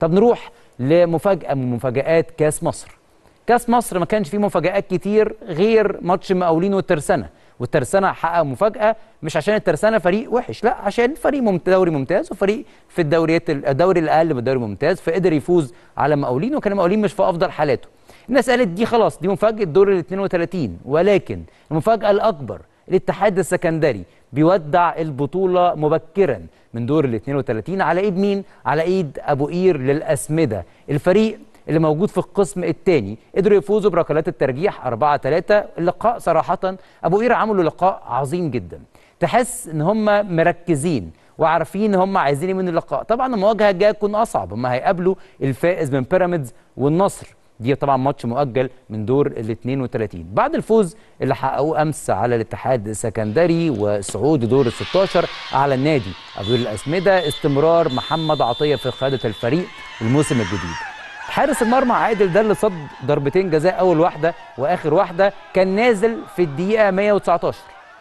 طب نروح لمفاجاه من مفاجات كاس مصر كاس مصر ما كانش فيه مفاجات كتير غير ماتش المقاولين والترسانه والترسانه حقق مفاجاه مش عشان الترسانه فريق وحش لا عشان فريق ممت... دوري ممتاز وفريق في الدوريات الدوري الاقل من الدوري الممتاز فقدر يفوز على مقاولين وكان المقاولين مش في افضل حالاته الناس قالت دي خلاص دي مفاجاه دور ال 32 ولكن المفاجاه الاكبر الاتحاد السكندري بيودع البطوله مبكرا من دور ال 32 على ايد مين؟ على ايد ابو قير للاسمده الفريق اللي موجود في القسم الثاني قدروا يفوزوا بركلات الترجيح 4 3 اللقاء صراحه ابو قير عملوا لقاء عظيم جدا تحس ان هم مركزين وعارفين هم عايزين ايه من اللقاء طبعا المواجهه الجايه تكون اصعب هم هيقابلوا الفائز من بيراميدز والنصر دي طبعا ماتش مؤجل من دور ال 32 بعد الفوز اللي حققوه امس على الاتحاد السكندري وصعود دور ال 16 على النادي ابو الاسمده استمرار محمد عطيه في قياده الفريق الموسم الجديد حارس المرمى عادل ده اللي صد ضربتين جزاء اول واحده واخر واحده كان نازل في الدقيقه 119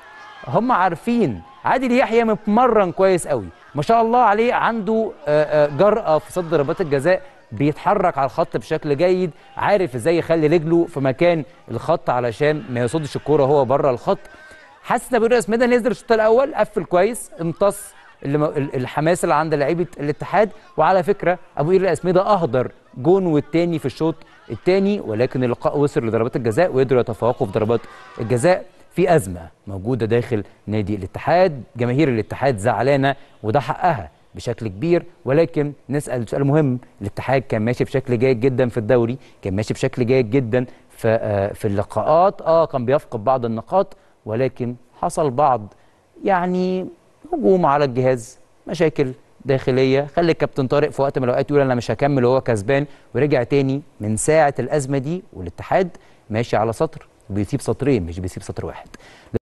هم عارفين عادل يحيى متمرن كويس قوي ما شاء الله عليه عنده جرأة في صد ضربات الجزاء بيتحرك على الخط بشكل جيد عارف ازاي يخلي رجله في مكان الخط علشان ما يصدش الكوره هو بره الخط حاسس ان ابو اسمده نزل الشوط الاول قفل كويس امتص الحماس اللي عند لعيبه الاتحاد وعلى فكره ابو قير الاسمده اهدر جون والتاني في الشوط الثاني ولكن اللقاء وصل لضربات الجزاء وقدروا يتفوقوا في ضربات الجزاء في ازمه موجوده داخل نادي الاتحاد جماهير الاتحاد زعلانه وده حقها بشكل كبير ولكن نسال سؤال مهم الاتحاد كان ماشي بشكل جيد جدا في الدوري كان ماشي بشكل جيد جدا في في اللقاءات اه كان بيفقد بعض النقاط ولكن حصل بعض يعني هجوم على الجهاز مشاكل داخليه خلي الكابتن طارق في وقت من الاوقات يقول انا مش هكمل وهو كسبان ورجع تاني من ساعه الازمه دي والاتحاد ماشي على سطر بيسيب سطرين مش بيسيب سطر واحد